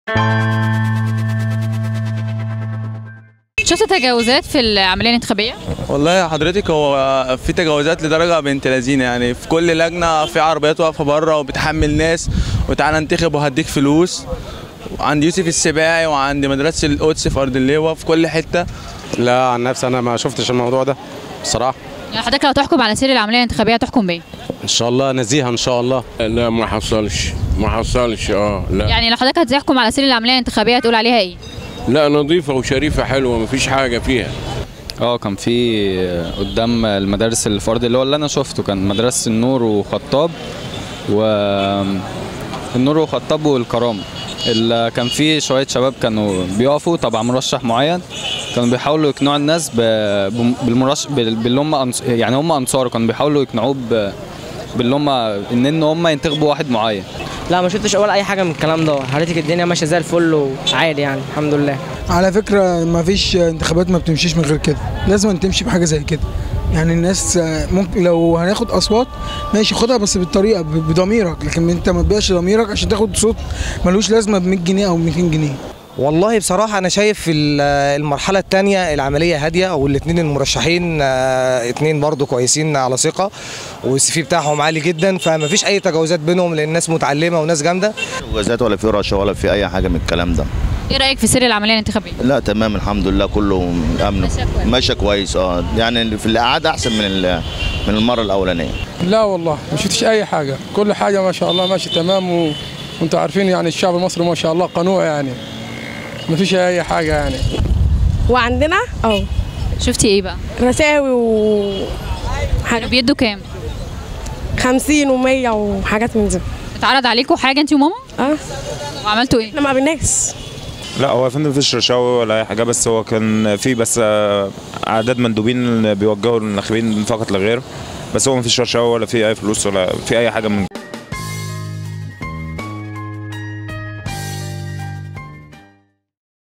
شفت تجاوزات في العمليه الانتخابيه والله يا حضرتك هو في تجاوزات لدرجه بنت لذينه يعني في كل لجنه في عربيات واقفه بره وبتحمل ناس وتعالى انتخب وهديك فلوس عند يوسف السباعي وعند مدرسه القدس في ارض اللواء في كل حته لا عن نفسي انا ما شفتش الموضوع ده بصراحه يعني حضرتك لو تحكم على سير العمليه الانتخابيه تحكم بايه ان شاء الله نزيهه ان شاء الله لا ما حصلش ما حصلش اه لا يعني لو حضرتك هتحكم على سير العمليه الانتخابيه هتقول عليها ايه لا نظيفه وشريفه حلوه ما فيش حاجه فيها اه كان في قدام المدارس اللي في ارض اللي هو اللي انا شفته كان مدرسه النور وخطاب و النور وخطاب والكرامه اللي كان في شويه شباب كانوا بيقفوا تبع مرشح معين كانوا بيحاولوا يقنعوا الناس ب... بم- بالمرشح بال- باللي هم أنص... يعني هم انصاره كانوا بيحاولوا يقنعوه ب... باللي هم ان ان هم ينتخبوا واحد معين لا ما شفتش ولا اي حاجه من الكلام ده حضرتك الدنيا ماشيه زي الفل وعادي يعني الحمد لله على فكرة ما فيش انتخابات ما بتمشيش من غير كده لازم أن تمشي بحاجة زي كده يعني الناس آه، ممكن لو هناخد أصوات ماشي خدها بس بالطريقة ب- بضميرك لكن أنت ما تبيعش ضميرك عشان تاخد صوت ملوش لازمة ب 100 جنيه أو 200 جنيه والله بصراحة أنا شايف في ال- المرحلة الثانية العملية هادية والاثنين المرشحين آه، اتنين برضو كويسين على ثقة والسي في بتاعهم عالي جدا فما فيش أي تجاوزات بينهم لأن الناس متعلمة وناس جامدة جوازات ولا في رشا ولا في اي حاجه من الكلام ده ايه رايك في سير العمليه الانتخابيه لا تمام الحمد لله كله امن ماشية كويس. ماشي كويس اه يعني في القعده احسن من ال- من المره الاولانيه لا والله ما شفتش اي حاجه كل حاجه ما شاء الله ماشي تمام و... وانتوا عارفين يعني الشعب المصري ما شاء الله قنوع يعني ما فيش اي حاجه يعني وعندنا اه شفتي ايه بقى رساوي و كانوا بيدوا كام 50 و100 وحاجات من دي اتعرض عليكم حاجه انت وماما اه وعملتوا ايه احنا ما قابلناش لا هو يا فندم مفيش رشاوي ولا اي حاجه بس هو كان في بس آه، اعداد مندوبين بيوجهوا الناخبين فقط لا غير بس هو مفيش رشاوي ولا في اي فلوس ولا في اي حاجه من